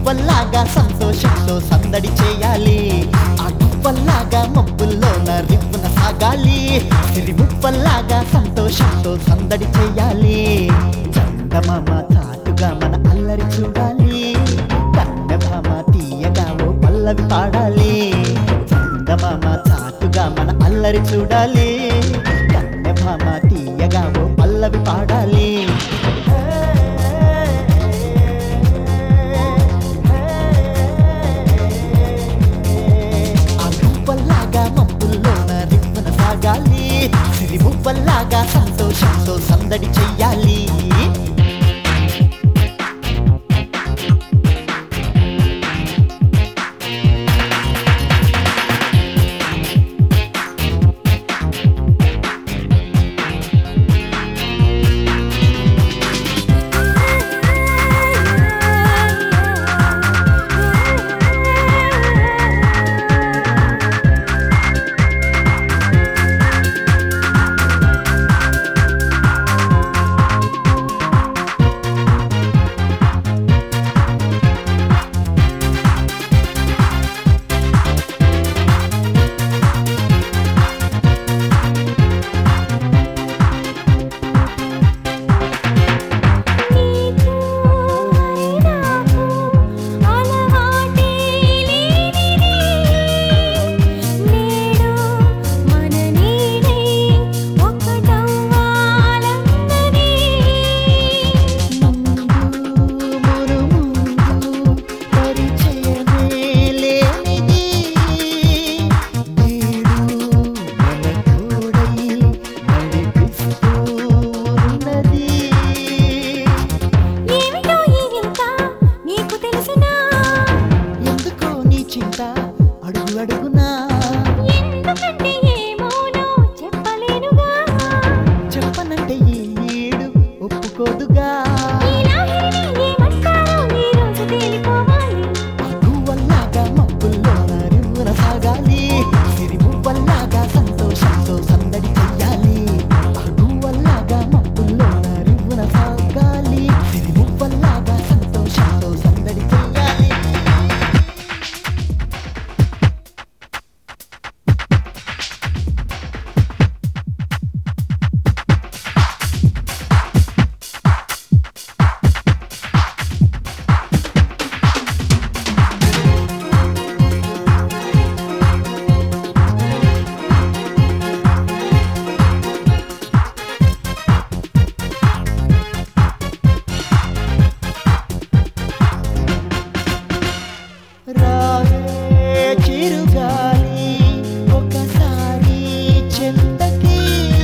మువ్వల్లాగా సంతోషంతో సందడి చేయాలి ఆ గువ్వల్లాగా మబ్బుల్లోన రివ్వున సాగాలి సిరి మువ్వల్లాగా సంతోషంతో సందడి చేయాలి చందమామ చాటుగా మన అల్లరి చూడాలి కన్నెభామ తీయగా ఓ పల్లవి పాడాలి చందమామ చాటుగా మన అల్లరి చూడాలి కన్నెభామ తీయగా ఓ పల్లవి పాడాలి ఆ గువ్వల్లాగా మబ్బుల్లోన రివ్వున సాగాలి సిరి మువ్వల్లాగా సంతోషంతో సందడి చెయ్యాలి నీకు హరినాకు అలవాటే లేనిది నేడు మన నీడే ఒకటవ్వాలన్నది ముందు మురుముందు పరిచయమే లేనిది నేడు మన తోడై నడిపిస్తూ ఉన్నది ఏమిటో ఈ వింత నీకు తెలుసునా ఎందుకో నీ చింత అడుగు అడుగునా ఎందుకంటే ఏమోనో చెప్పలేనుగా చెప్పనంటే ఈ ఈడు ఒప్పుకోదుగా ఈ లాహిరిని ఏమంటారో ఈ రోజు తేలిపోవాలి అగువల్లాగా మబ్బుల్లోన రివ్వున సాగాలి సిరి మువ్వల్లాగా సంతోషంతో సందడి చెయ్యాలి అగువల్లాగా మబ్బుల్లోన రివ్వున సాగాలి సిరి మువ్వల్లాగా సంతోషంతో సందడి చెయ్యాలి రావే చిరుగాలి ఒకసారి చెంతకి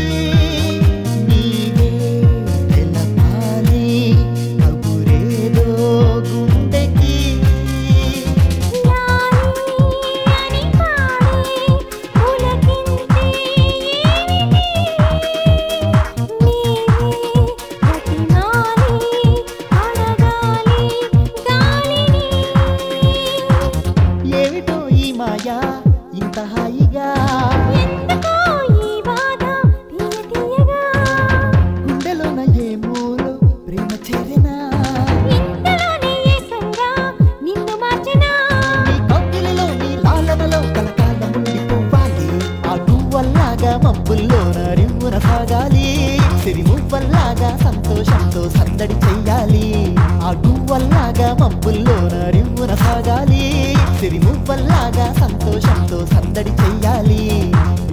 నీవే తెలపాలి కబురేదో గుండెకి లాలి అని పాడి పులకింతే ఏమిటి నీవే ప్రతిమాలి అడగాలి గాలిని ఏమిటో ఈ మాయా ఇంత హాయిగా ఎందుకో ఈ బాధ తీయ తీయగా గుండెలోన ఏ మూలో ప్రేమ చేరినా ఇంతలోనే ఏకంగా నిన్ను మార్చనా నీ కౌగిలిలో నీ లాలనలో కలకాలం ఉండిపోవాలి ఆ గువ్వల్లాగా మబ్బుల్లోన రివ్వున సాగాలి సిరి మువ్వల్లాగా సంతోషంతో సందడి చెయ్యాలి ఆ గువ్వల్లాగా మబ్బుల్లోన రివ్వున సాగాలి సిరి మువ్వల్లాగా సంతోషంతో సందడి చెయ్యాలి